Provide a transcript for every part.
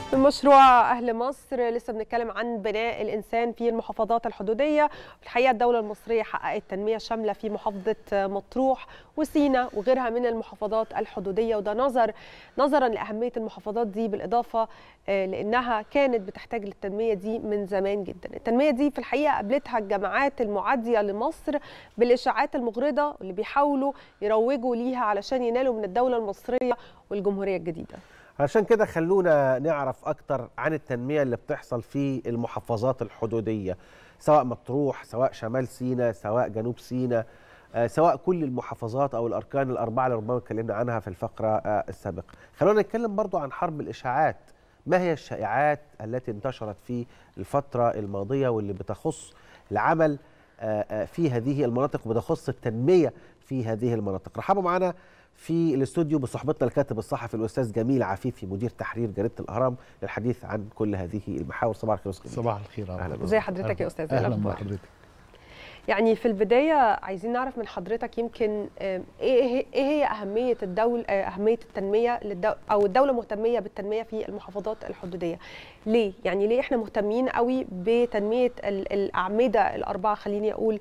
من مشروع أهل مصر لسه بنتكلم عن بناء الإنسان في المحافظات الحدودية الحقيقة الدولة المصرية حققت تنمية شاملة في محافظة مطروح وسينا وغيرها من المحافظات الحدودية وده نظر نظرا لأهمية المحافظات دي بالإضافة لأنها كانت بتحتاج للتنمية دي من زمان جدا التنمية دي في الحقيقة قابلتها الجامعات المعادية لمصر بالإشاعات المغرضة اللي بيحاولوا يروجوا ليها علشان ينالوا من الدولة المصرية والجمهورية الجديدة عشان كده خلونا نعرف أكتر عن التنمية اللي بتحصل في المحافظات الحدودية سواء مطروح سواء شمال سينا سواء جنوب سينا سواء كل المحافظات أو الأركان الأربعة اللي ربما اتكلمنا عنها في الفقرة السابقة خلونا نتكلم برضو عن حرب الإشاعات ما هي الشائعات التي انتشرت في الفترة الماضية واللي بتخص العمل في هذه المناطق وبتخص التنمية في هذه المناطق رحبوا معنا في الاستوديو بصحبتنا الكاتب الصحفي الاستاذ جميل عفيفي مدير تحرير جريده الاهرام للحديث عن كل هذه المحاور صباح الخير استاذ صباح الخير اهلا ازي حضرتك يا استاذ اهلا بحضرتك يعني في البدايه عايزين نعرف من حضرتك يمكن ايه ايه هي اهميه الدوله اهميه التنميه للدو او الدوله مهتميه بالتنميه في المحافظات الحدوديه ليه يعني ليه احنا مهتمين قوي بتنميه الاعمده الاربعه خليني اقول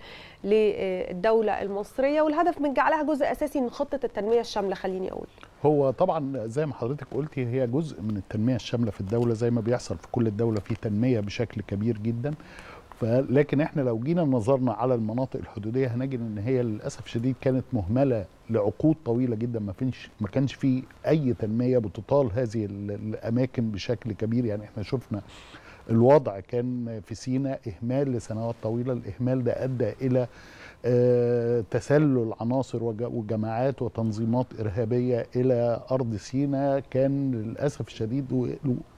للدوله المصريه والهدف من جعلها جزء اساسي من خطه التنميه الشامله خليني اقول هو طبعا زي ما حضرتك قلتي هي جزء من التنميه الشامله في الدوله زي ما بيحصل في كل الدوله في تنميه بشكل كبير جدا لكن احنا لو جينا نظرنا على المناطق الحدوديه هنجد ان هي للاسف شديد كانت مهمله لعقود طويله جدا ما فيش ما كانش في اي تنميه بتطال هذه الاماكن بشكل كبير يعني احنا شفنا الوضع كان في سينا اهمال لسنوات طويله الاهمال ده ادى الى آه تسلل عناصر وجماعات وتنظيمات ارهابيه الى ارض سينا كان للاسف الشديد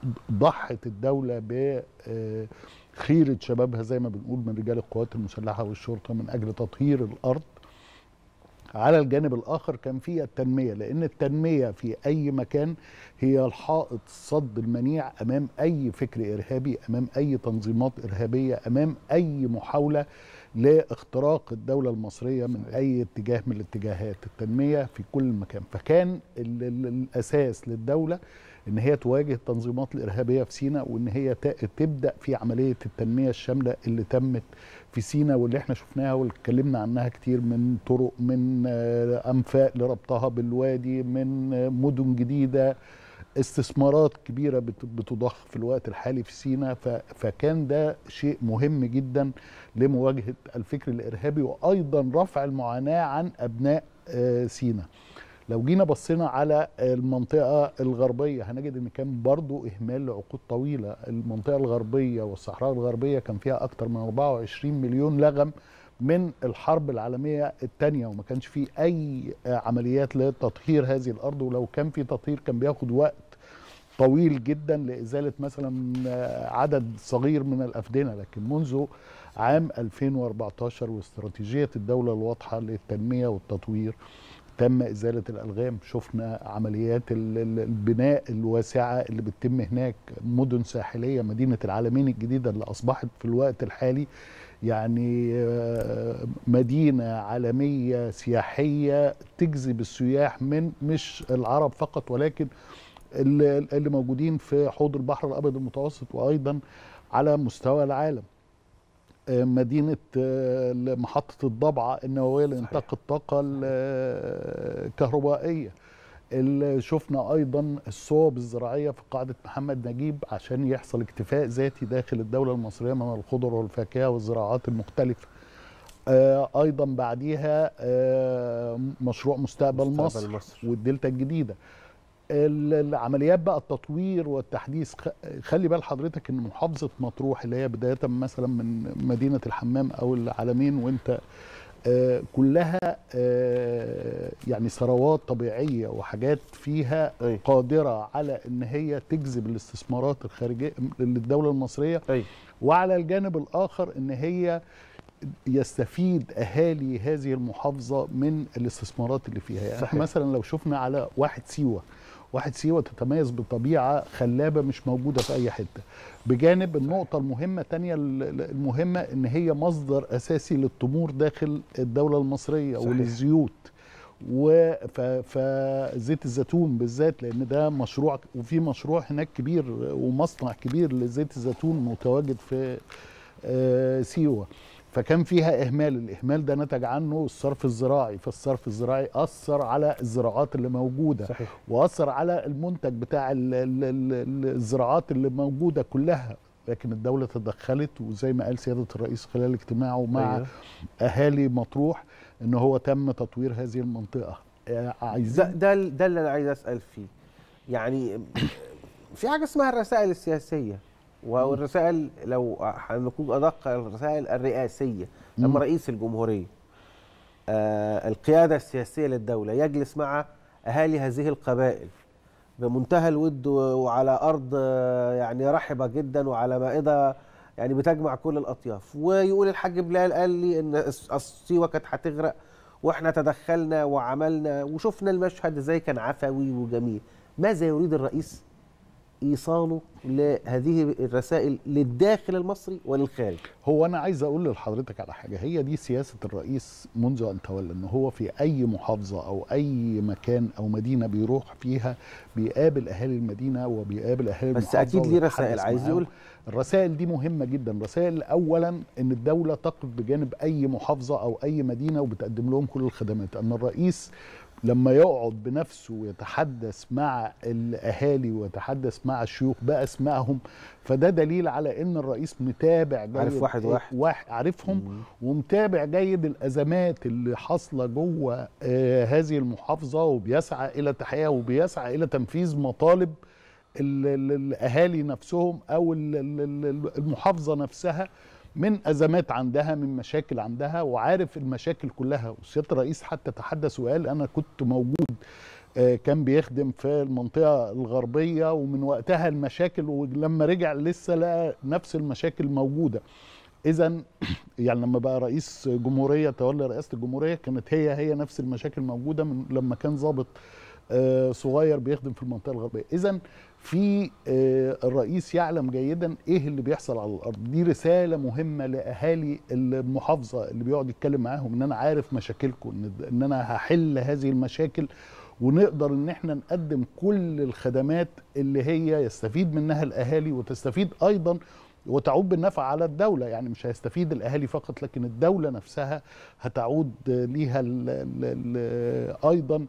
ضحت الدوله ب آه خيرة شبابها زي ما بنقول من رجال القوات المسلحة والشرطة من أجل تطهير الأرض على الجانب الآخر كان في التنمية لأن التنمية في أي مكان هي الحائط صد المنيع أمام أي فكر إرهابي أمام أي تنظيمات إرهابية أمام أي محاولة لاختراق الدولة المصرية من أي اتجاه من الاتجاهات التنمية في كل مكان فكان الأساس للدولة ان هي تواجه التنظيمات الارهابيه في سيناء وان هي تبدا في عمليه التنميه الشامله اللي تمت في سيناء واللي احنا شفناها واللي اتكلمنا عنها كتير من طرق من انفاق لربطها بالوادي من مدن جديده استثمارات كبيرة بتضخ في الوقت الحالي في سيناء فكان ده شيء مهم جدا لمواجهة الفكر الإرهابي وأيضا رفع المعاناة عن أبناء سيناء لو جينا بصينا على المنطقة الغربية هنجد ان كان برضو اهمال لعقود طويلة المنطقة الغربية والصحراء الغربية كان فيها اكتر من 24 مليون لغم من الحرب العالمية الثانية وما كانش في اي عمليات لتطهير هذه الارض ولو كان في تطهير كان بياخد وقت طويل جدا لازالة مثلا عدد صغير من الافدنة لكن منذ عام 2014 واستراتيجية الدولة الواضحة للتنمية والتطوير تم إزالة الألغام شفنا عمليات البناء الواسعة اللي بتتم هناك مدن ساحلية مدينة العالمين الجديدة اللي أصبحت في الوقت الحالي يعني مدينة عالمية سياحية تجذب السياح من مش العرب فقط ولكن اللي موجودين في حوض البحر الأبيض المتوسط وأيضا على مستوى العالم مدينة محطة الضبعة النووية لإنتاج الطاقة الكهربائية اللي شفنا أيضا الصوب الزراعية في قاعدة محمد نجيب عشان يحصل اكتفاء ذاتي داخل الدولة المصرية من الخضر والفاكهة والزراعات المختلفة أيضا بعديها مشروع مستقبل, مستقبل مصر, مصر والدلتا الجديدة العمليات بقى التطوير والتحديث خلي بال حضرتك ان محافظه مطروح اللي هي بدايه مثلا من مدينه الحمام او العالمين وانت آه كلها آه يعني ثروات طبيعيه وحاجات فيها أي. قادره على ان هي تجذب الاستثمارات الخارجيه للدوله المصريه أي. وعلى الجانب الاخر ان هي يستفيد اهالي هذه المحافظه من الاستثمارات اللي فيها يعني صحيح. مثلا لو شفنا على واحد سيوه واحد سيوة تتميز بطبيعة خلابة مش موجودة في أي حتة بجانب النقطة المهمة تانية المهمة إن هي مصدر أساسي للتمور داخل الدولة المصرية صحيح. وللزيوت فزيت الزيتون بالذات لان ده مشروع وفي مشروع هناك كبير ومصنع كبير لزيت الزيتون متواجد في آه، سيوه فكان فيها اهمال الاهمال ده نتج عنه الصرف الزراعي فالصرف الزراعي اثر على الزراعات اللي موجوده صحيح واثر على المنتج بتاع ال- ال- ال- الزراعات اللي موجوده كلها لكن الدوله تدخلت وزي ما قال سياده الرئيس خلال اجتماعه مع أيوة. اهالي مطروح ان هو تم تطوير هذه المنطقه آه، ده عايزين ده ده اللي انا عايز اسال فيه يعني في حاجه اسمها الرسائل السياسيه والرسائل لو هنكون ادق الرسائل الرئاسيه لما مم. رئيس الجمهوريه آه القياده السياسيه للدوله يجلس مع اهالي هذه القبائل بمنتهى الود وعلى ارض آه، يعني رحبه جدا وعلى مائده يعني بتجمع كل الاطياف ويقول الحاج بلال قال لي ان الس- السيوه كانت هتغرق واحنا تدخلنا وعملنا وشفنا المشهد ازاي كان عفوي وجميل ماذا يريد الرئيس ايصاله لهذه الرسائل للداخل المصري وللخارج هو انا عايز اقول لحضرتك على حاجه هي دي سياسه الرئيس منذ ان تولى ان هو في اي محافظه او اي مكان او مدينه بيروح فيها بيقابل اهالي المدينه وبيقابل اهالي بس المحافظه اكيد ليه ويتحدث رسائل عايز معاهم. يقول الرسائل دي مهمه جدا رسائل اولا ان الدوله تقف بجانب اي محافظه او اي مدينه وبتقدم لهم كل الخدمات ان الرئيس لما يقعد بنفسه ويتحدث مع الاهالي ويتحدث مع الشيوخ باسمائهم فده دليل على ان الرئيس متابع جيد عارف واحد واحد. واحد عارفهم مم. ومتابع جيد الازمات اللي حاصله جوه آه هذه المحافظه وبيسعى الى تحقيقها وبيسعى الى تنفيذ مطالب ال- ال- الاهالي نفسهم او ال- ال- ال- المحافظه نفسها من ازمات عندها من مشاكل عندها وعارف المشاكل كلها وسياده الرئيس حتى تحدث وقال انا كنت موجود آه، كان بيخدم في المنطقه الغربيه ومن وقتها المشاكل ولما رجع لسه لقى نفس المشاكل موجوده اذا يعني لما بقى رئيس جمهوريه تولى رئاسه الجمهوريه كانت هي هي نفس المشاكل موجوده من لما كان ضابط آه، صغير بيخدم في المنطقه الغربيه اذا في آه، الرئيس يعلم جيدا ايه اللي بيحصل على الارض دي رساله مهمه لاهالي المحافظه اللي بيقعد يتكلم معاهم ان انا عارف مشاكلكم ان ان انا هحل هذه المشاكل ونقدر ان احنا نقدم كل الخدمات اللي هي يستفيد منها الاهالي وتستفيد ايضا وتعود بالنفع على الدولة يعني مش هيستفيد الأهالي فقط لكن الدولة نفسها هتعود ليها ال ال ال أيضا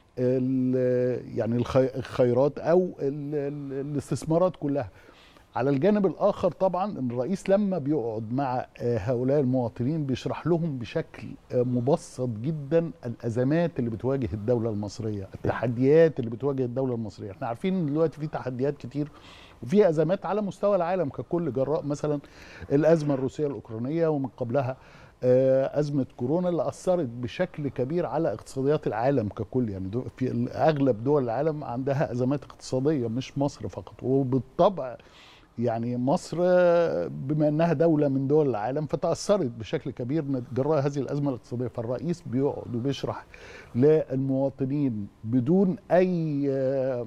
ال يعني الخي- الخيرات أو ال ال الاستثمارات كلها على الجانب الآخر طبعا الرئيس لما بيقعد مع آه، هؤلاء المواطنين بيشرح لهم بشكل آه، مبسط جدا الأزمات اللي بتواجه الدولة المصرية التحديات اللي بتواجه الدولة المصرية احنا عارفين ان دلوقتي في تحديات كتير وفي ازمات على مستوى العالم ككل جراء مثلا الازمه الروسيه الاوكرانيه ومن قبلها آه، ازمه كورونا اللي اثرت بشكل كبير على اقتصاديات العالم ككل يعني دو- في اغلب دول العالم عندها ازمات اقتصاديه مش مصر فقط وبالطبع يعني مصر آه، بما انها دوله من دول العالم فتاثرت بشكل كبير نت- جراء هذه الازمه الاقتصاديه فالرئيس بيقعد وبيشرح للمواطنين بدون اي آه،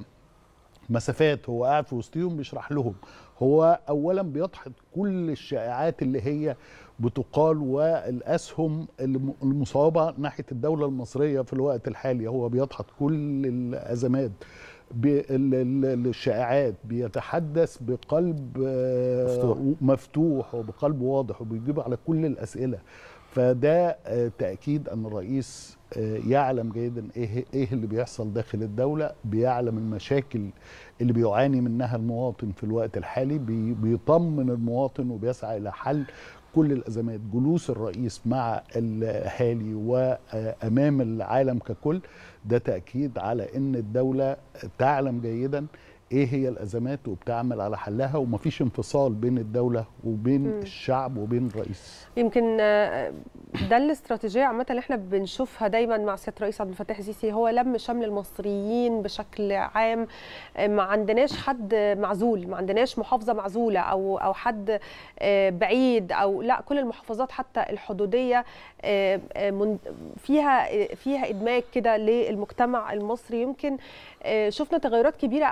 مسافات هو قاعد في وسطهم بيشرح لهم هو اولا بيدحض كل الشائعات اللي هي بتقال والاسهم الم- المصابه ناحيه الدوله المصريه في الوقت الحالي هو بيدحض كل الازمات ب- ال- ال- الشائعات بيتحدث بقلب آه، مفتوح. مفتوح وبقلب واضح وبيجيب على كل الاسئله فده آه، تاكيد ان الرئيس آه، يعلم جيدا ايه ايه اللي بيحصل داخل الدوله بيعلم المشاكل اللي بيعاني منها المواطن في الوقت الحالي بي- بيطمن المواطن وبيسعى الى حل كل الازمات جلوس الرئيس مع الاهالي وامام العالم ككل ده تاكيد على ان الدوله تعلم جيدا ايه هي الازمات وبتعمل على حلها ومفيش انفصال بين الدوله وبين مم. الشعب وبين الرئيس يمكن آه، ده الاستراتيجيه عامه اللي احنا بنشوفها دايما مع سياده الرئيس عبد الفتاح السيسي هو لم شمل المصريين بشكل عام آه، ما عندناش حد معزول ما عندناش محافظه معزوله او او حد آه، بعيد او لا كل المحافظات حتى الحدوديه آه، آه، من- فيها فيها ادماج كده للمجتمع المصري يمكن آه، شفنا تغيرات كبيره قوي في محافظه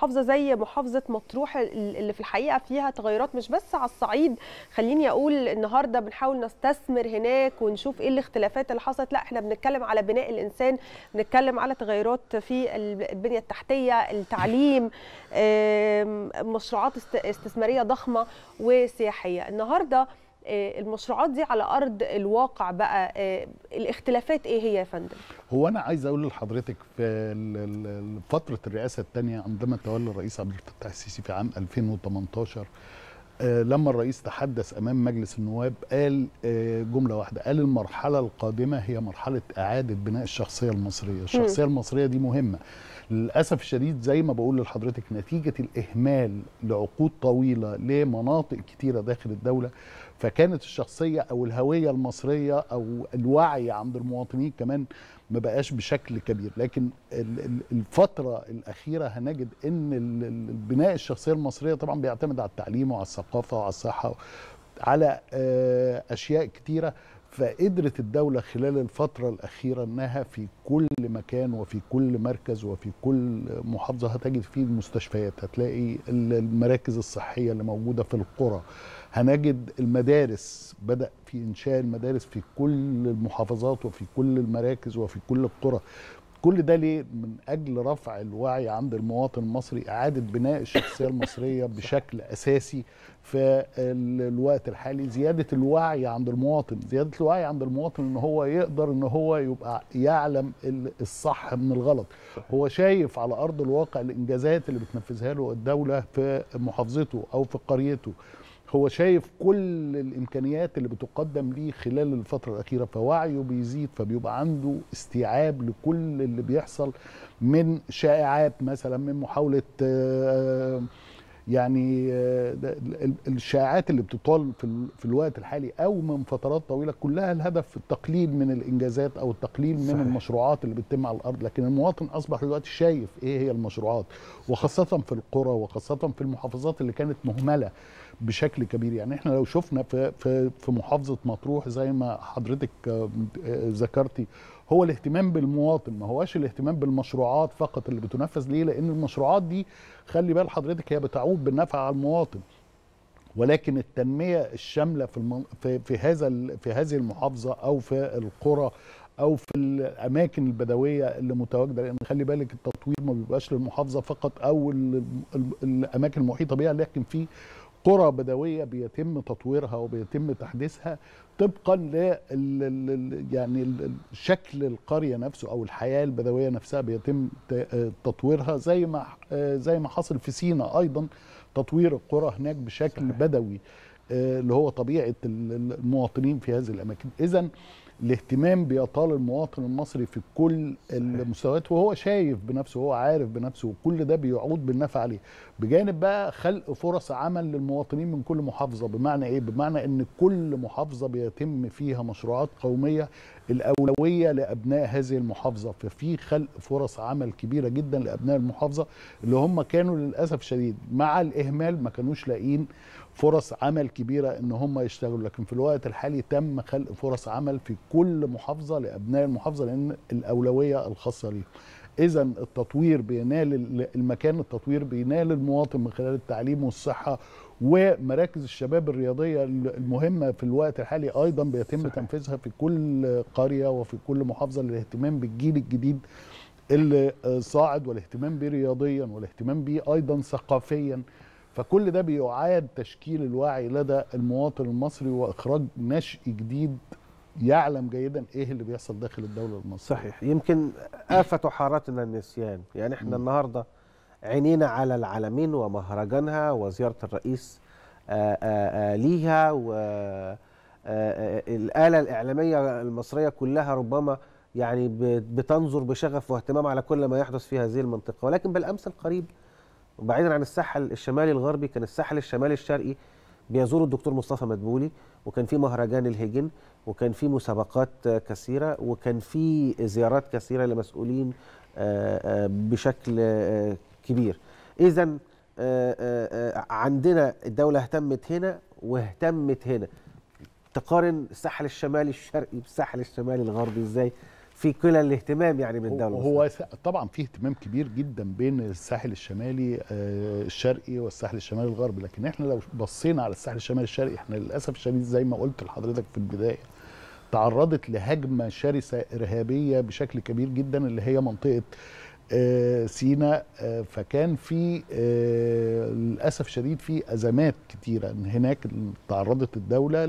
محافظه زي محافظه مطروح اللي في الحقيقه فيها تغيرات مش بس على الصعيد خليني اقول النهارده بنحاول نستثمر هناك ونشوف ايه الاختلافات اللي حصلت لا احنا بنتكلم على بناء الانسان بنتكلم على تغيرات في البنيه التحتيه التعليم مشروعات استثماريه ضخمه وسياحيه النهارده المشروعات دي على ارض الواقع بقى الاختلافات ايه هي يا فندم هو انا عايز اقول لحضرتك في فتره الرئاسه الثانيه عندما تولى الرئيس عبد الفتاح السيسي في عام 2018 لما الرئيس تحدث امام مجلس النواب قال جمله واحده قال المرحله القادمه هي مرحله اعاده بناء الشخصيه المصريه الشخصيه م. المصريه دي مهمه للاسف الشديد زي ما بقول لحضرتك نتيجه الاهمال لعقود طويله لمناطق كتيره داخل الدوله فكانت الشخصيه او الهويه المصريه او الوعي عند المواطنين كمان ما بقاش بشكل كبير لكن الفتره الاخيره هنجد ان بناء الشخصيه المصريه طبعا بيعتمد على التعليم وعلى الثقافه وعلى الصحه على اشياء كتيره فقدرت الدولة خلال الفترة الأخيرة أنها في كل مكان وفي كل مركز وفي كل محافظة هتجد فيه المستشفيات هتلاقي المراكز الصحية اللي موجودة في القرى هنجد المدارس بدأ في إنشاء المدارس في كل المحافظات وفي كل المراكز وفي كل القرى كل ده ليه من أجل رفع الوعي عند المواطن المصري إعادة بناء الشخصية المصرية بشكل أساسي في الوقت الحالي زيادة الوعي عند المواطن زيادة الوعي عند المواطن ان هو يقدر ان هو يبقى يعلم الصح من الغلط هو شايف على أرض الواقع الإنجازات اللي بتنفذها له الدولة في محافظته أو في قريته هو شايف كل الامكانيات اللي بتقدم ليه خلال الفتره الاخيره فوعيه بيزيد فبيبقى عنده استيعاب لكل اللي بيحصل من شائعات مثلا من محاوله يعني الشائعات اللي بتطال في, في الوقت الحالي او من فترات طويله كلها الهدف التقليل من الانجازات او التقليل من صحيح. المشروعات اللي بتتم على الارض لكن المواطن اصبح دلوقتي شايف ايه هي المشروعات وخاصه في القرى وخاصه في المحافظات اللي كانت مهمله بشكل كبير يعني احنا لو شفنا في في في محافظه مطروح زي ما حضرتك ذكرتي هو الاهتمام بالمواطن ما هواش الاهتمام بالمشروعات فقط اللي بتنفذ ليه لان المشروعات دي خلي بال حضرتك هي بتعود بالنفع على المواطن ولكن التنميه الشامله في المن... في, في هذا في هذه المحافظه او في القرى او في الاماكن البدويه اللي متواجده لان خلي بالك التطوير ما بيبقاش للمحافظه فقط او ال... ال... الاماكن المحيطه بها لكن في قرى بدويه بيتم تطويرها وبيتم تحديثها طبقا ل يعني شكل القريه نفسه او الحياه البدويه نفسها بيتم تطويرها زي ما زي ما حصل في سينا ايضا تطوير القرى هناك بشكل صحيح. بدوي اللي هو طبيعه المواطنين في هذه الاماكن اذا الاهتمام بيطال المواطن المصري في كل المستويات وهو شايف بنفسه وهو عارف بنفسه وكل ده بيعود بالنفع عليه بجانب بقى خلق فرص عمل للمواطنين من كل محافظه بمعنى ايه بمعنى ان كل محافظه بيتم فيها مشروعات قوميه الاولويه لابناء هذه المحافظه ففي خلق فرص عمل كبيره جدا لابناء المحافظه اللي هم كانوا للاسف شديد مع الاهمال ما كانوش لاقيين فرص عمل كبيره ان هم يشتغلوا لكن في الوقت الحالي تم خلق فرص عمل في كل محافظه لابناء المحافظه لان الاولويه الخاصه ليهم اذا التطوير بينال المكان التطوير بينال المواطن من خلال التعليم والصحه ومراكز الشباب الرياضيه المهمه في الوقت الحالي ايضا بيتم صحيح. تنفيذها في كل قريه وفي كل محافظه للاهتمام بالجيل الجديد اللي صاعد والاهتمام بيه رياضيا والاهتمام بيه ايضا ثقافيا فكل ده بيعاد تشكيل الوعي لدى المواطن المصري واخراج نشء جديد يعلم جيدا ايه اللي بيحصل داخل الدوله المصريه صحيح يمكن آفة حارتنا النسيان يعني احنا م. النهارده عينينا على العالمين ومهرجانها وزياره الرئيس آآ آآ ليها والآلة الإعلامية المصرية كلها ربما يعني بتنظر بشغف واهتمام على كل ما يحدث في هذه المنطقة ولكن بالأمس القريب وبعيدا عن الساحل الشمالي الغربي كان الساحل الشمالي الشرقي بيزور الدكتور مصطفى مدبولي وكان في مهرجان الهجن وكان في مسابقات كثيرة وكان في زيارات كثيرة لمسؤولين بشكل كبير إذا عندنا الدولة اهتمت هنا واهتمت هنا تقارن الساحل الشمالي الشرقي بالساحل الشمالي الغربي ازاي في كلا الاهتمام يعني من الدوله هو هو س- طبعا في اهتمام كبير جدا بين الساحل الشمالي آه، الشرقي والساحل الشمالي الغربي لكن احنا لو بصينا على الساحل الشمالي الشرقي احنا للاسف الشديد زي ما قلت لحضرتك في البدايه تعرضت لهجمه شرسه ارهابيه بشكل كبير جدا اللي هي منطقه آه، سيناء آه، فكان في آه، للاسف الشديد في ازمات كتيره إن هناك تعرضت الدوله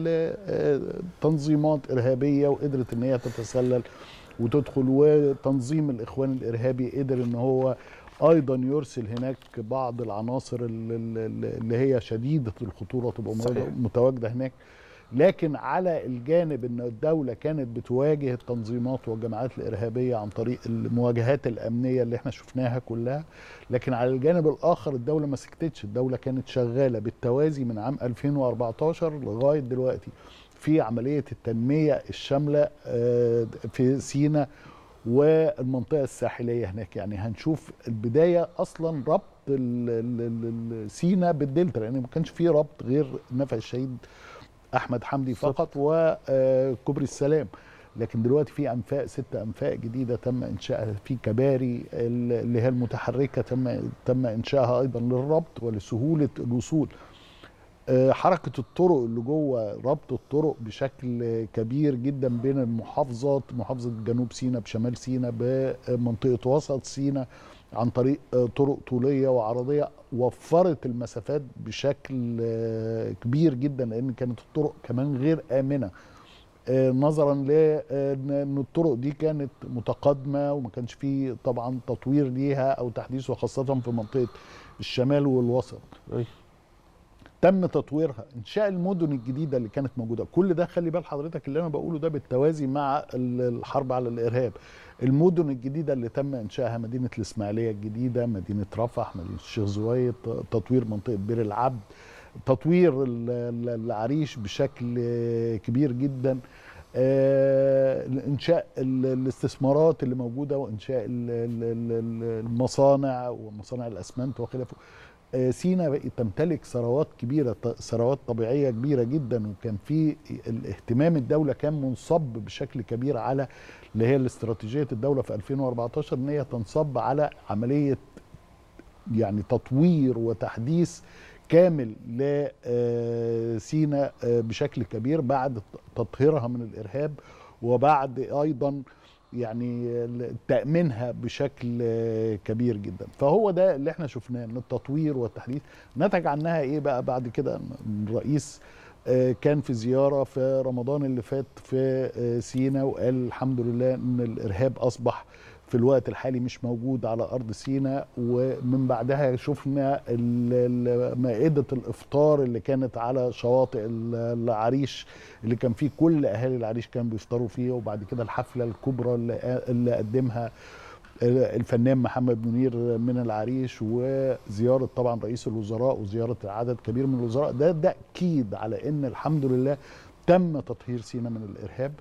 لتنظيمات ارهابيه وقدرت ان هي تتسلل وتدخل وتنظيم الاخوان الارهابي قدر ان هو ايضا يرسل هناك بعض العناصر ال- ال- اللي هي شديده الخطوره تبقى صحيح. متواجده هناك لكن على الجانب ان الدوله كانت بتواجه التنظيمات والجماعات الارهابيه عن طريق المواجهات الامنيه اللي احنا شفناها كلها لكن على الجانب الاخر الدوله ما سكتتش الدوله كانت شغاله بالتوازي من عام 2014 لغايه دلوقتي في عمليه التنميه الشامله آه، في سيناء والمنطقه الساحليه هناك يعني هنشوف البدايه اصلا ربط ال- ال- ال- ال- سيناء بالدلتا لان ما كانش فيه ربط غير نفع الشهيد احمد حمدي فقط وكوبري السلام لكن دلوقتي في انفاق ست انفاق جديده تم انشائها في كباري ال- اللي هي المتحركه تم تم انشائها ايضا للربط ولسهوله الوصول آه، حركه الطرق اللي جوه ربط الطرق بشكل كبير جدا بين المحافظات محافظه جنوب سيناء بشمال سيناء بمنطقه وسط سيناء عن طريق آه، طرق طوليه وعرضيه وفرت المسافات بشكل آه، كبير جدا لان كانت الطرق كمان غير امنه آه، نظرا لان الطرق دي كانت متقدمه وما كانش فيه طبعا تطوير ليها او تحديث وخاصه في منطقه الشمال والوسط أي. تم تطويرها انشاء المدن الجديده اللي كانت موجوده كل ده خلي بال حضرتك اللي انا بقوله ده بالتوازي مع ال- الحرب على الارهاب المدن الجديده اللي تم انشائها مدينه الاسماعيليه الجديده مدينه رفح مدينه الشيخ زويد ت- تطوير منطقه بير العبد تطوير ال- ال- العريش بشكل آه، كبير جدا آه، انشاء ال- الاستثمارات اللي موجوده وانشاء ال- ال- ال- المصانع ومصانع الاسمنت وخلافه آه، سينا بقت تمتلك ثروات كبيره ط- ثروات طبيعيه كبيره جدا وكان في الاهتمام الدوله كان منصب بشكل كبير على اللي هي الاستراتيجيه الدوله في 2014 ان هي تنصب على عمليه يعني تطوير وتحديث كامل لسينا بشكل كبير بعد تطهيرها من الارهاب وبعد ايضا يعني تامينها بشكل آه، كبير جدا فهو ده اللي احنا شفناه ان التطوير والتحديث نتج عنها ايه بقى بعد كده إن الرئيس آه، كان في زياره في رمضان اللي فات في آه، سينا وقال الحمد لله ان الارهاب اصبح في الوقت الحالي مش موجود على ارض سيناء ومن بعدها شفنا ال- ال- مائده الافطار اللي كانت على شواطئ ال- العريش اللي كان فيه كل اهالي العريش كانوا بيفطروا فيه وبعد كده الحفله الكبرى اللي, اللي قدمها الفنان محمد منير من العريش وزياره طبعا رئيس الوزراء وزياره عدد كبير من الوزراء ده ده اكيد على ان الحمد لله تم تطهير سيناء من الارهاب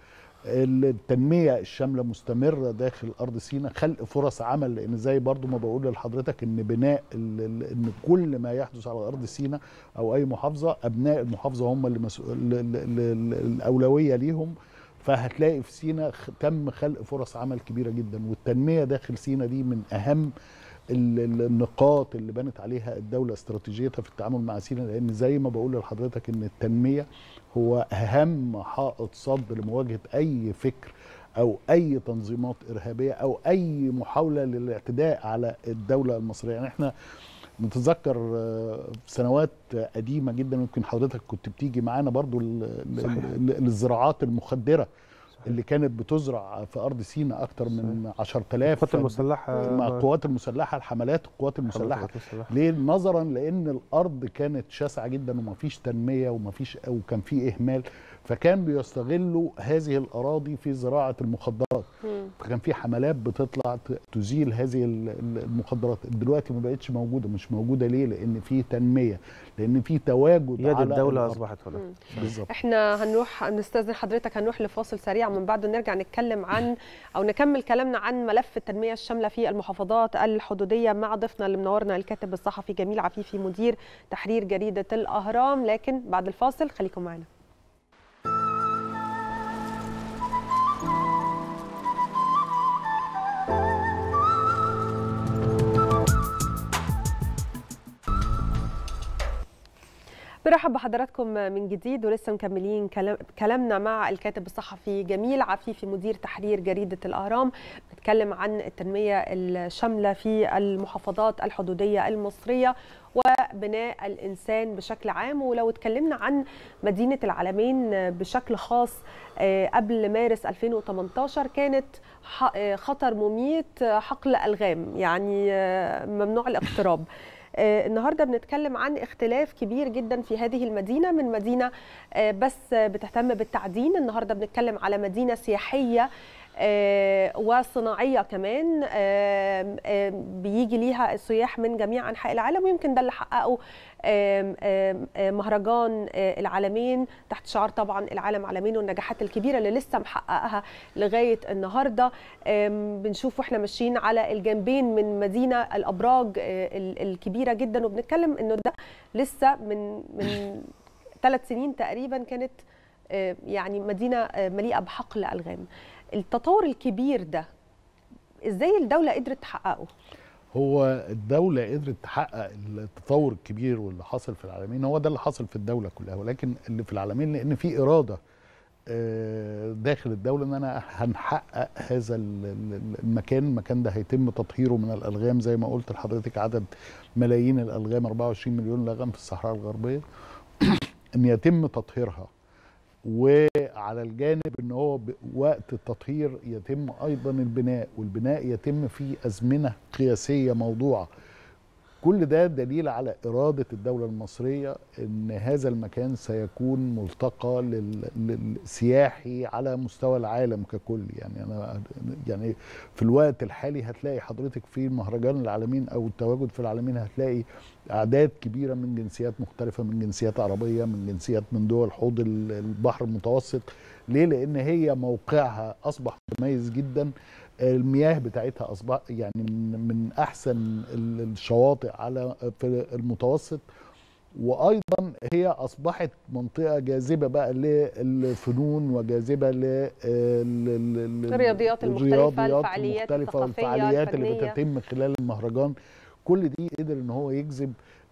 التنميه الشامله مستمره داخل ارض سيناء خلق فرص عمل لان زي برضو ما بقول لحضرتك ان بناء ال- ال- ان كل ما يحدث على ارض سيناء او اي محافظه ابناء المحافظه هم اللي مسؤول ال- ال- ال- الاولويه ليهم فهتلاقي في سينا خ- تم خلق فرص عمل كبيره جدا والتنميه داخل سينا دي من اهم ال- ال- النقاط اللي بنت عليها الدوله استراتيجيتها في التعامل مع سينا لان زي ما بقول لحضرتك ان التنميه هو اهم حائط صد لمواجهه اي فكر او اي تنظيمات ارهابيه او اي محاوله للاعتداء على الدوله المصريه يعني احنا نتذكر آه، في سنوات قديمه جدا يمكن حضرتك كنت بتيجي معانا برضو ال- ال- صحيح. ال- الزراعات المخدره اللي كانت بتزرع في ارض سيناء اكتر من 10000 القوات المسلحه مع القوات المسلحه الحملات القوات المسلحه القوات المسلحة. ليه نظرا لان الارض كانت شاسعه جدا ومفيش تنميه ومفيش وكان في اهمال فكان بيستغلوا هذه الاراضي في زراعه المخدرات مم. فكان في حملات بتطلع ت- تزيل هذه ال- ال- المخدرات دلوقتي ما بقتش موجوده مش موجوده ليه لان في تنميه لان في تواجد يد على الدوله الأرض. اصبحت هنا مم. بالظبط احنا هنروح نستاذن حضرتك هنروح لفاصل سريع من بعده نرجع نتكلم عن او نكمل كلامنا عن ملف التنميه الشامله في المحافظات الحدوديه مع ضيفنا اللي منورنا الكاتب الصحفي جميل عفيفي مدير تحرير جريده الاهرام لكن بعد الفاصل خليكم معنا برحب بحضراتكم من جديد ولسه مكملين كلامنا مع الكاتب الصحفي جميل عفيفي مدير تحرير جريدة الأهرام بنتكلم عن التنمية الشاملة في المحافظات الحدودية المصرية وبناء الإنسان بشكل عام ولو اتكلمنا عن مدينة العالمين بشكل خاص قبل مارس 2018 كانت خطر مميت حقل ألغام يعني ممنوع الاقتراب النهارده بنتكلم عن اختلاف كبير جدا في هذه المدينه من مدينه بس بتهتم بالتعدين النهارده بنتكلم على مدينه سياحيه وصناعيه كمان بيجي ليها السياح من جميع انحاء العالم ويمكن ده اللي حققه مهرجان العالمين تحت شعار طبعا العالم عالمين والنجاحات الكبيره اللي لسه محققها لغايه النهارده بنشوف واحنا ماشيين على الجنبين من مدينه الابراج الكبيره جدا وبنتكلم انه ده لسه من من ثلاث سنين تقريبا كانت يعني مدينه مليئه بحقل الغام التطور الكبير ده ازاي الدوله قدرت تحققه هو الدولة قدرت تحقق التطور الكبير واللي حصل في العالمين هو ده اللي حصل في الدولة كلها ولكن اللي في العالمين لأن في إرادة داخل الدولة إن أنا هنحقق هذا المكان المكان ده هيتم تطهيره من الألغام زي ما قلت لحضرتك عدد ملايين الألغام 24 مليون لغم في الصحراء الغربية إن يتم تطهيرها وعلى الجانب ان هو وقت التطهير يتم ايضا البناء والبناء يتم في ازمنه قياسيه موضوعه كل ده دليل على اراده الدوله المصريه ان هذا المكان سيكون ملتقى للسياحي على مستوى العالم ككل يعني انا يعني في الوقت الحالي هتلاقي حضرتك في مهرجان العالمين او التواجد في العالمين هتلاقي اعداد كبيره من جنسيات مختلفه من جنسيات عربيه من جنسيات من دول حوض البحر المتوسط ليه لان هي موقعها اصبح متميز جدا المياه بتاعتها اصبح يعني من, من احسن الشواطئ على في المتوسط وايضا هي اصبحت منطقه جاذبه بقى للفنون وجاذبه للرياضيات المختلفه الفعاليات المختلفه والفعاليات اللي بتتم خلال المهرجان كل دي قدر ان هو يجذب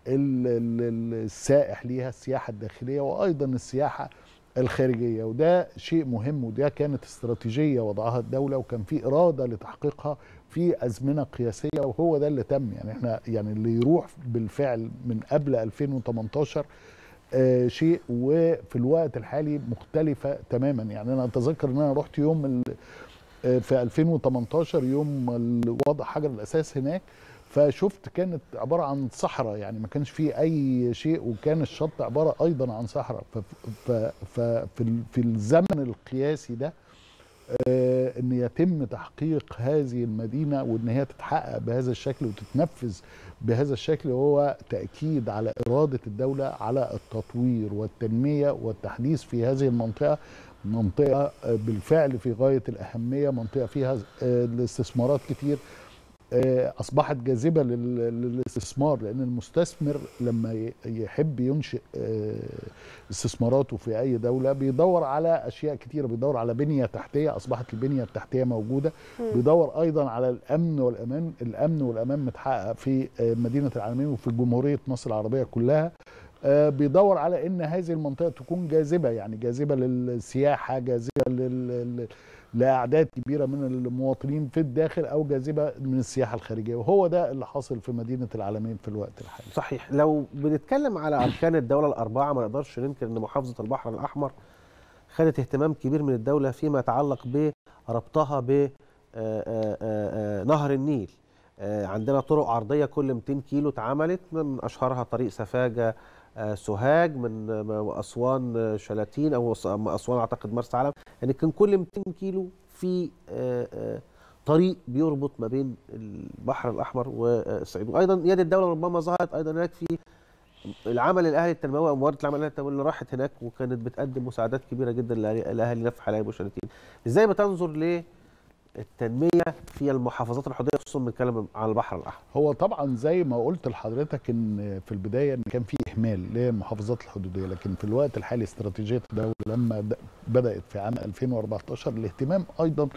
السائح ليها السياحه الداخليه وايضا السياحه الخارجيه وده شيء مهم وده كانت استراتيجيه وضعها الدوله وكان في اراده لتحقيقها في ازمنه قياسيه وهو ده اللي تم يعني احنا يعني اللي يروح بالفعل من قبل 2018 آه شيء وفي الوقت الحالي مختلفه تماما يعني انا اتذكر ان انا رحت يوم آه في 2018 يوم وضع حجر الاساس هناك فشفت كانت عباره عن صحراء يعني ما كانش فيه اي شيء وكان الشط عباره ايضا عن صحراء ففي في الزمن القياسي ده آه ان يتم تحقيق هذه المدينه وان هي تتحقق بهذا الشكل وتتنفذ بهذا الشكل هو تاكيد على اراده الدوله على التطوير والتنميه والتحديث في هذه المنطقه منطقه بالفعل في غايه الاهميه منطقه فيها الاستثمارات كتير اصبحت جاذبه للاستثمار لان المستثمر لما يحب ينشئ استثماراته في اي دوله بيدور على اشياء كتيره بيدور على بنيه تحتيه اصبحت البنيه التحتيه موجوده بيدور ايضا على الامن والامان الامن والامان متحقق في مدينه العالمين وفي جمهوريه مصر العربيه كلها بيدور على ان هذه المنطقه تكون جاذبه يعني جاذبه للسياحه جاذبه لل لاعداد كبيره من المواطنين في الداخل او جاذبه من السياحه الخارجيه وهو ده اللي حاصل في مدينه العالمين في الوقت الحالي. صحيح لو بنتكلم على اركان الدوله الاربعه ما نقدرش ننكر ان محافظه البحر الاحمر خدت اهتمام كبير من الدوله فيما يتعلق بربطها ب نهر النيل. عندنا طرق عرضيه كل 200 كيلو اتعملت من اشهرها طريق سفاجه سوهاج من اسوان شلاتين او اسوان اعتقد مرسى علم يعني كان كل 200 كيلو في طريق بيربط ما بين البحر الاحمر والصعيد وايضا يد الدوله ربما ظهرت ايضا هناك في العمل الاهلي التنموي او مبادره العمل الاهلي التنموي اللي راحت هناك وكانت بتقدم مساعدات كبيره جدا لاهالينا في حلايب وشلاتين ازاي بتنظر ل التنميه في المحافظات الحدوديه خصوصا بنتكلم على البحر الاحمر هو طبعا زي ما قلت لحضرتك ان في البدايه ان كان في اهمال للمحافظات الحدوديه لكن في الوقت الحالي استراتيجيه الدوله لما د- بدات في عام 2014 الاهتمام ايضا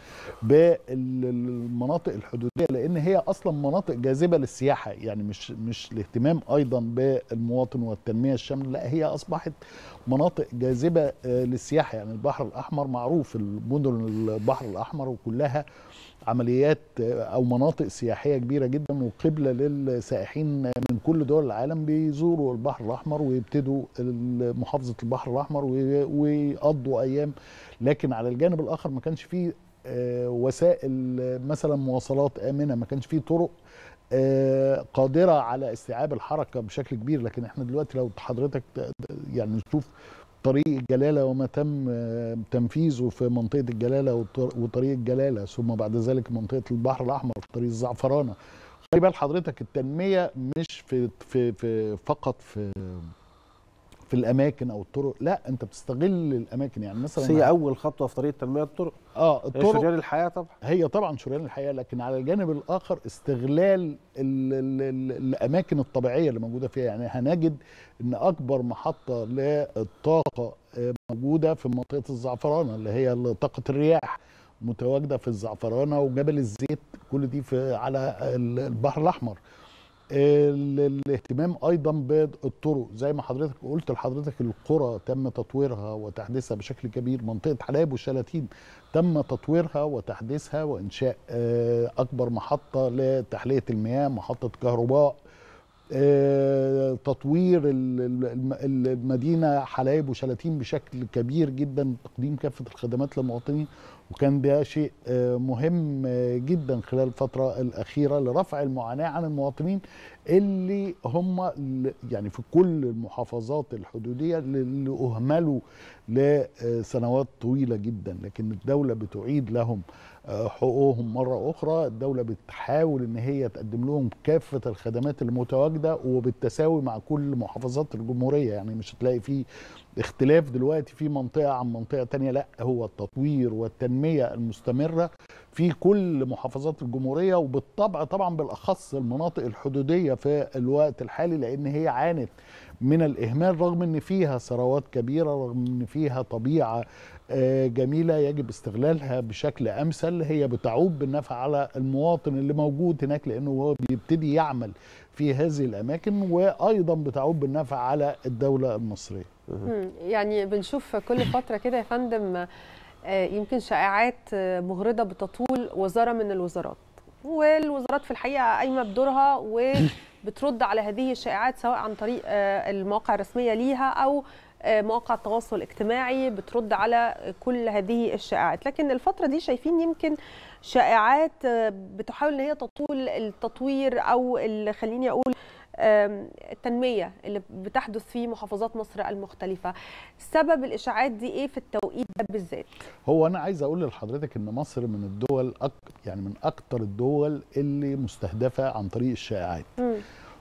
بالمناطق الحدوديه لان هي اصلا مناطق جاذبه للسياحه يعني مش مش الاهتمام ايضا بالمواطن والتنميه الشامله لا هي اصبحت مناطق جاذبه آه، للسياحه يعني البحر الاحمر معروف المدن البحر الاحمر وكلها عمليات او مناطق سياحيه كبيره جدا وقبله للسائحين من كل دول العالم بيزوروا البحر الاحمر ويبتدوا محافظه البحر الاحمر وي- ويقضوا ايام لكن على الجانب الاخر ما كانش فيه آه، وسائل آه، مثلا مواصلات امنه ما كانش فيه طرق آه، قادره على استيعاب الحركه بشكل كبير لكن احنا دلوقتي لو حضرتك ت- يعني نشوف طريق الجلاله وما تم آه، تنفيذه في منطقه الجلاله وط- وطريق الجلاله ثم بعد ذلك منطقه البحر الاحمر طريق الزعفرانه خلي بال حضرتك التنميه مش في في في فقط في في الاماكن او الطرق لا انت بتستغل الاماكن يعني بس مثلا هي اول خطوه في طريق تنميه الطرق اه هي الطرق شريان الحياه طبعا هي طبعا شريان الحياه لكن على الجانب الاخر استغلال ال ال ال الاماكن الطبيعيه اللي موجوده فيها يعني هنجد ان اكبر محطه للطاقه آه، موجوده في منطقه الزعفرانه اللي هي طاقه الرياح متواجده في الزعفرانه وجبل الزيت كل دي في على ال- البحر الاحمر ال- الاهتمام ايضا بالطرق زي ما حضرتك قلت لحضرتك القرى تم تطويرها وتحديثها بشكل كبير منطقه حلايب وشلاتين تم تطويرها وتحديثها وانشاء آه، اكبر محطه لتحليه المياه محطه كهرباء آه، تطوير ال- ال- الم- المدينه حلايب وشلاتين بشكل كبير جدا تقديم كافه الخدمات للمواطنين وكان ده شيء آه، مهم آه، جدا خلال الفتره الاخيره لرفع المعاناه عن المواطنين اللي هم ال- يعني في كل المحافظات الحدوديه اللي اهملوا لسنوات طويله جدا لكن الدوله بتعيد لهم آه، حقوقهم مره اخرى الدوله بتحاول ان هي تقدم لهم كافه الخدمات المتواجده وبالتساوي مع كل محافظات الجمهوريه يعني مش هتلاقي فيه اختلاف دلوقتي في منطقه عن منطقه تانية لا هو التطوير والتنميه المستمره في كل محافظات الجمهوريه وبالطبع طبعا بالاخص المناطق الحدوديه في الوقت الحالي لان هي عانت من الاهمال رغم ان فيها ثروات كبيره رغم ان فيها طبيعه آه، جميله يجب استغلالها بشكل امثل هي بتعود بالنفع على المواطن اللي موجود هناك لانه هو بيبتدي يعمل في هذه الاماكن وايضا بتعود بالنفع على الدوله المصريه مم. يعني بنشوف كل فترة كده يا فندم آه، يمكن شائعات آه، مغرضة بتطول وزارة من الوزارات والوزارات في الحقيقة قايمة بدورها وبترد على هذه الشائعات سواء عن طريق آه، المواقع الرسمية ليها أو آه، مواقع التواصل الاجتماعي بترد على كل هذه الشائعات لكن الفترة دي شايفين يمكن شائعات آه، بتحاول ان هي تطول التطوير او اللي خليني اقول آم، التنميه اللي بتحدث في محافظات مصر المختلفه سبب الاشاعات دي ايه في التوقيت ده بالذات هو انا عايز اقول لحضرتك ان مصر من الدول أك يعني من اكتر الدول اللي مستهدفه عن طريق الشائعات مم.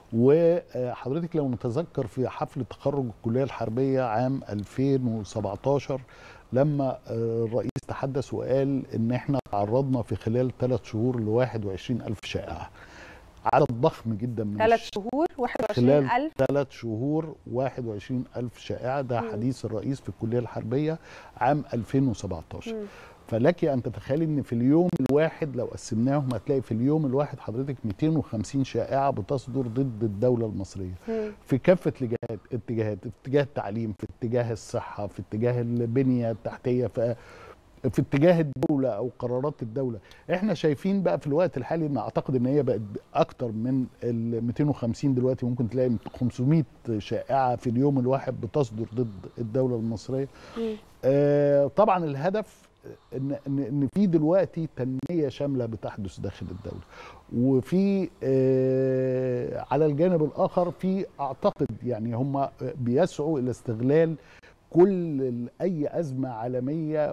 وحضرتك لو نتذكر في حفل تخرج الكليه الحربيه عام 2017 لما آه، الرئيس تحدث وقال ان احنا تعرضنا في خلال ثلاث شهور ل 21 الف شائعه عدد ضخم جدا من ثلاث الش- شهور خلال 21000 ثلاث شهور 21 ألف شائعة ده مم. حديث الرئيس في الكلية الحربية عام 2017 مم. فلك أن تتخيلي أن في اليوم الواحد لو قسمناهم هتلاقي في اليوم الواحد حضرتك 250 شائعة بتصدر ضد الدولة المصرية مم. في كافة الاتجاهات اتجاهات في اتجاه التعليم في اتجاه الصحة في اتجاه البنية التحتية في في اتجاه الدولة أو قرارات الدولة احنا شايفين بقى في الوقت الحالي ان اعتقد ان هي بقت اكتر من ال 250 دلوقتي ممكن تلاقي 500 شائعة في اليوم الواحد بتصدر ضد الدولة المصرية مم. آه، طبعا الهدف ان ان ان في دلوقتي تنميه شامله بتحدث داخل الدوله وفي آه، على الجانب الاخر في اعتقد يعني هم بيسعوا الى استغلال كل ال- اي ازمه عالميه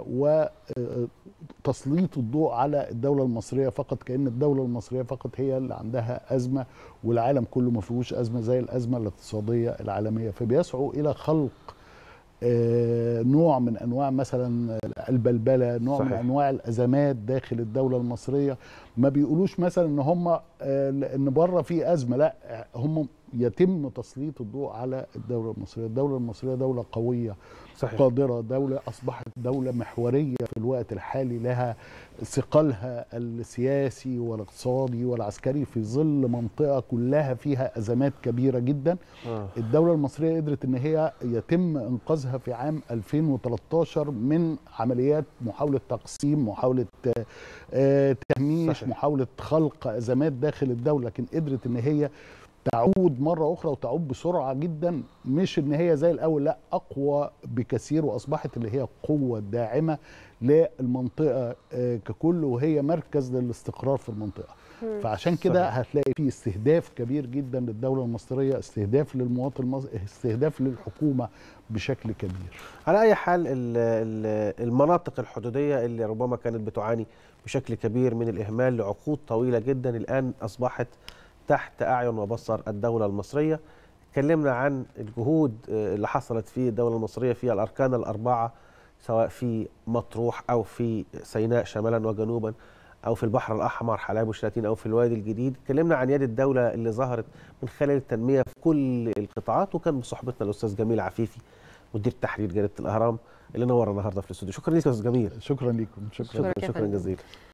وتسليط الضوء على الدوله المصريه فقط كان الدوله المصريه فقط هي اللي عندها ازمه والعالم كله ما فيهوش ازمه زي الازمه الاقتصاديه العالميه فبيسعوا الى خلق آه، نوع من انواع مثلا البلبله نوع صحيح. من انواع الازمات داخل الدوله المصريه ما بيقولوش مثلا ان هم آه، ان بره في ازمه لا هم يتم تسليط الضوء على الدوله المصريه الدوله المصريه دوله قويه صحيح قادرة دولة أصبحت دولة محورية في الوقت الحالي لها ثقلها السياسي والاقتصادي والعسكري في ظل منطقة كلها فيها أزمات كبيرة جدا آه. الدولة المصرية قدرت ان هي يتم انقاذها في عام 2013 من عمليات محاولة تقسيم محاولة آه، آه، تهميش صحيح. محاولة خلق ازمات داخل الدولة لكن قدرت ان هي تعود مرة أخرى وتعود بسرعة جدا مش إن هي زي الأول لا أقوى بكثير وأصبحت اللي هي قوة داعمة للمنطقة آه، ككل وهي مركز للاستقرار في المنطقة فعشان كده صحيح. هتلاقي فيه استهداف كبير جدا للدولة المصرية استهداف للمواطن المصري استهداف للحكومة بشكل كبير على اي حال ال- ال- المناطق الحدوديه اللي ربما كانت بتعاني بشكل كبير من الاهمال لعقود طويله جدا الان اصبحت تحت اعين وبصر الدوله المصريه اتكلمنا عن الجهود آه، اللي حصلت في الدوله المصريه في الاركان الاربعه سواء في مطروح او في سيناء شمالا وجنوبا او في البحر الاحمر حلايب وشلاتين او في الوادي الجديد اتكلمنا عن يد الدوله اللي ظهرت من خلال التنميه في كل القطاعات وكان بصحبتنا الاستاذ جميل عفيفي مدير تحرير جريده الاهرام اللي نور النهارده في الاستوديو شكرا لك يا استاذ جميل شكرا لكم شكرا شكراً يا شكرا فندم. جزيلا